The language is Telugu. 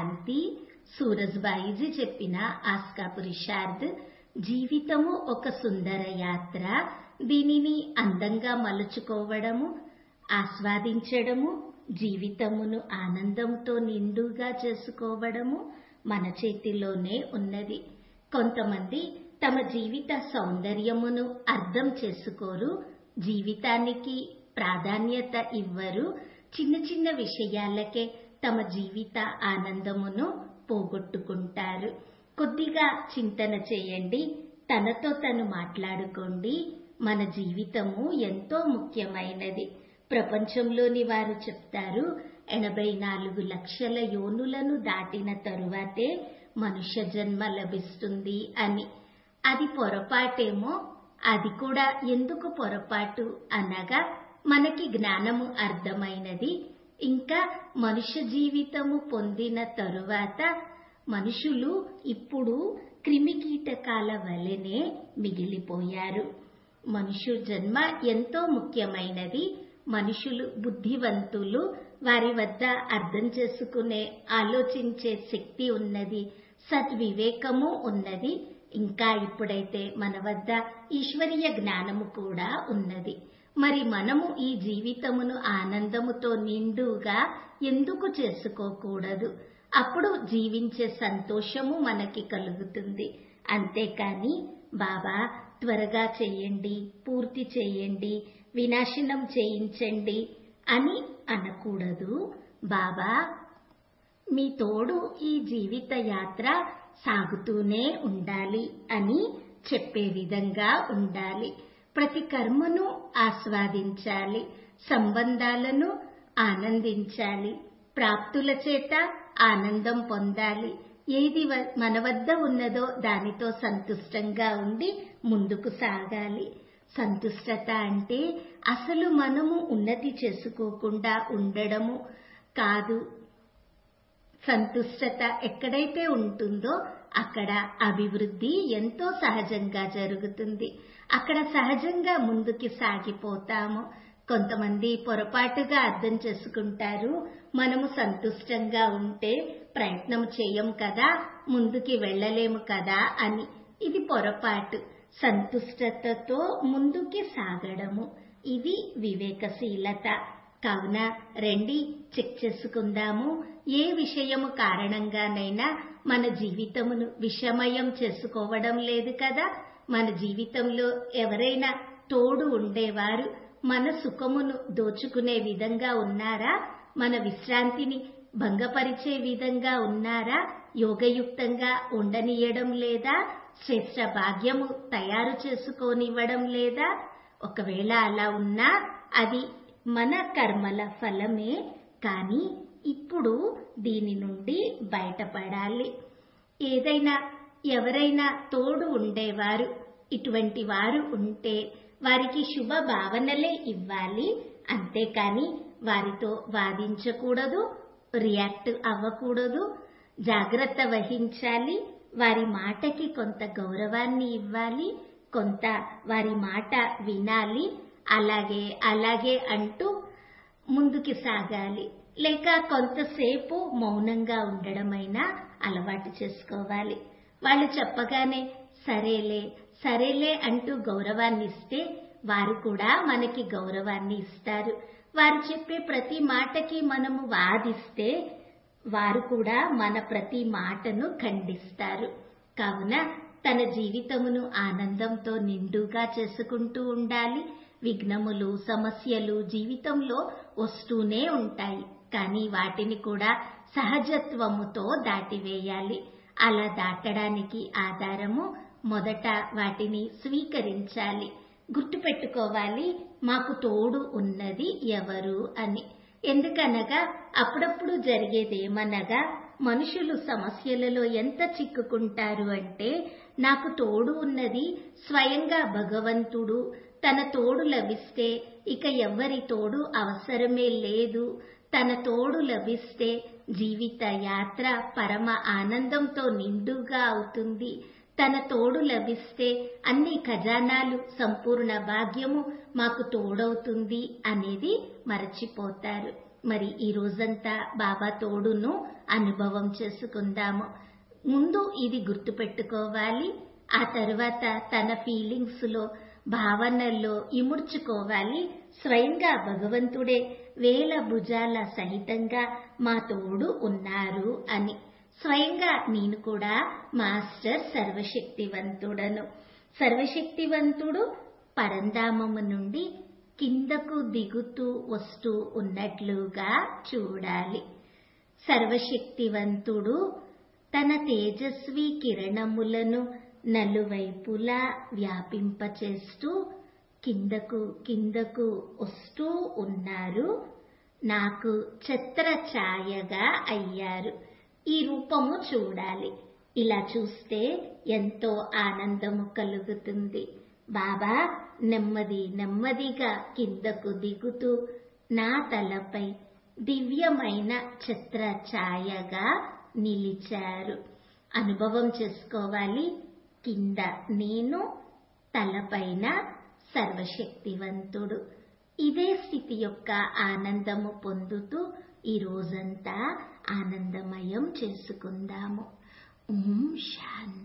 శాంతి సూరజ్బాయిజీ చెప్పిన ఆస్కా పురుషార్థ్ జీవితము ఒక సుందర యాత్ర దీనిని అందంగా మలుచుకోవడము ఆస్వాదించడము జీవితమును ఆనందంతో నిండుగా చేసుకోవడము మన చేతిలోనే ఉన్నది కొంతమంది తమ జీవిత సౌందర్యమును అర్థం చేసుకోరు జీవితానికి ప్రాధాన్యత ఇవ్వరు చిన్న చిన్న విషయాలకే తమ జీవిత ఆనందమును పోగొట్టుకుంటారు కొద్దిగా చింతన చేయండి తనతో తను మాట్లాడుకోండి మన జీవితము ఎంతో ముఖ్యమైనది ప్రపంచంలోని వారు చెప్తారు ఎనభై నాలుగు లక్షల యోనులను దాటిన తరువాతే మనుష్య జన్మ లభిస్తుంది అని అది పొరపాటేమో అది కూడా ఎందుకు పొరపాటు అనగా మనకి జ్ఞానము అర్థమైనది ఇంకా మనుష్య జీవితము పొందిన తరువాత మనుషులు ఇప్పుడు క్రిమికీటకాల వలెనే మిగిలిపోయారు మనుషు జన్మ ఎంతో ముఖ్యమైనది మనుషులు బుద్ధివంతులు వారి వద్ద అర్థం చేసుకునే ఆలోచించే శక్తి ఉన్నది సద్వివేకము ఉన్నది ఇంకా ఇప్పుడైతే మన వద్ద ఈశ్వరీయ జ్ఞానము కూడా ఉన్నది మరి మనము ఈ జీవితమును ఆనందముతో నిండుగా ఎందుకు చేసుకోకూడదు అప్పుడు జీవించే సంతోషము మనకి కలుగుతుంది అంతేకాని బాబా త్వరగా చేయండి పూర్తి చేయండి వినాశనం చేయించండి అని అనకూడదు బాబా మీ తోడు ఈ జీవిత యాత్ర సాగుతూనే ఉండాలి అని చెప్పే విధంగా ఉండాలి ప్రతి కర్మను ఆస్వాదించాలి సంబంధాలను ఆనందించాలి ప్రాప్తుల చేత ఆనందం పొందాలి ఏది మన వద్ద ఉన్నదో దానితో సంతుష్టంగా ఉండి ముందుకు సాగాలి సంతుష్టత అంటే అసలు మనము ఉన్నతి చేసుకోకుండా ఉండడము కాదు సంతుష్టత ఎక్కడైతే ఉంటుందో అక్కడ అభివృద్ధి ఎంతో సహజంగా జరుగుతుంది అక్కడ సహజంగా ముందుకి సాగిపోతాము కొంతమంది పొరపాటుగా అర్థం చేసుకుంటారు మనము సంతుష్టంగా ఉంటే ప్రయత్నం చేయం కదా ముందుకి వెళ్ళలేము కదా అని ఇది పొరపాటు సంతుష్టతతో ముందుకి సాగడము ఇది వివేకశీలత కావున రండి చెక్ చేసుకుందాము ఏ విషయము కారణంగానైనా మన జీవితమును విషమయం చేసుకోవడం లేదు కదా మన జీవితంలో ఎవరైనా తోడు ఉండేవారు మన సుఖమును దోచుకునే విధంగా ఉన్నారా మన విశ్రాంతిని భంగపరిచే విధంగా ఉన్నారా యోగయుక్తంగా ఉండనియడం లేదా శ్రేష్ట భాగ్యము తయారు చేసుకోనివ్వడం లేదా ఒకవేళ అలా ఉన్నా అది మన కర్మల ఫలమే కానీ ఇప్పుడు దీని నుండి బయటపడాలి ఏదైనా ఎవరైనా తోడు ఉండేవారు ఇటువంటి వారు ఉంటే వారికి శుభ భావనలే ఇవ్వాలి అంతేకాని వారితో వాదించకూడదు రియాక్ట్ అవ్వకూడదు జాగ్రత్త వహించాలి వారి మాటకి కొంత గౌరవాన్ని ఇవ్వాలి కొంత వారి మాట వినాలి అలాగే అలాగే అంటూ ముందుకి సాగాలి లేక కొంతసేపు మౌనంగా ఉండడమైనా అలవాటు చేసుకోవాలి వాళ్ళు చెప్పగానే సరేలే సరేలే అంటూ గౌరవాన్ని ఇస్తే వారు కూడా మనకి గౌరవాన్ని ఇస్తారు వారు చెప్పే ప్రతి మాటకి మనము వాదిస్తే వారు కూడా మన ప్రతి మాటను ఖండిస్తారు కావున తన జీవితమును ఆనందంతో నిండుగా చేసుకుంటూ ఉండాలి విఘ్నములు సమస్యలు జీవితంలో వస్తూనే ఉంటాయి కానీ వాటిని కూడా సహజత్వముతో దాటివేయాలి అలా దాటడానికి ఆధారము మొదట వాటిని స్వీకరించాలి గుర్తుపెట్టుకోవాలి మాకు తోడు ఉన్నది ఎవరు అని ఎందుకనగా అప్పుడప్పుడు జరిగేదేమనగా మనుషులు సమస్యలలో ఎంత చిక్కుకుంటారు అంటే నాకు తోడు ఉన్నది స్వయంగా భగవంతుడు తన తోడు లభిస్తే ఇక ఎవ్వరి తోడు అవసరమే లేదు తన తోడు లభిస్తే జీవిత యాత్ర పరమ ఆనందంతో నిండుగా అవుతుంది తన తోడు లభిస్తే అన్ని ఖజానాలు సంపూర్ణ భాగ్యము మాకు తోడవుతుంది అనేది మరచిపోతారు మరి ఈ రోజంతా బాబా తోడును అనుభవం చేసుకుందాము ముందు ఇది గుర్తుపెట్టుకోవాలి ఆ తర్వాత తన ఫీలింగ్స్ లో భావనల్లో ఇముడ్చుకోవాలి స్వయంగా భగవంతుడే వేల భుజాల సహితంగా మా తోడు ఉన్నారు అని స్వయంగా నేను కూడా మాస్టర్ సర్వశక్తివంతుడను సర్వశక్తివంతుడు పరంధామము నుండి కిందకు దిగుతూ వస్తూ ఉన్నట్లుగా చూడాలి సర్వశక్తివంతుడు తన తేజస్వి కిరణములను నలువైపులా వ్యాపింపచేస్తూ కిందకు కిందకు వస్తూ ఉన్నారు నాకు ఛత్ర ఛాయగా అయ్యారు ఈ రూపము చూడాలి ఇలా చూస్తే ఎంతో ఆనందము కలుగుతుంది బాబా నెమ్మది నెమ్మదిగా కిందకు దిగుతూ నా తలపై దివ్యమైన ఛత్ర ఛాయగా నిలిచారు అనుభవం చేసుకోవాలి కింద నేను తలపైన సర్వశక్తివంతుడు ఇదే స్థితి యొక్క ఆనందము పొందుతూ ఈ రోజంతా ఆనందమయం చేసుకుందాము ఓం శాంతి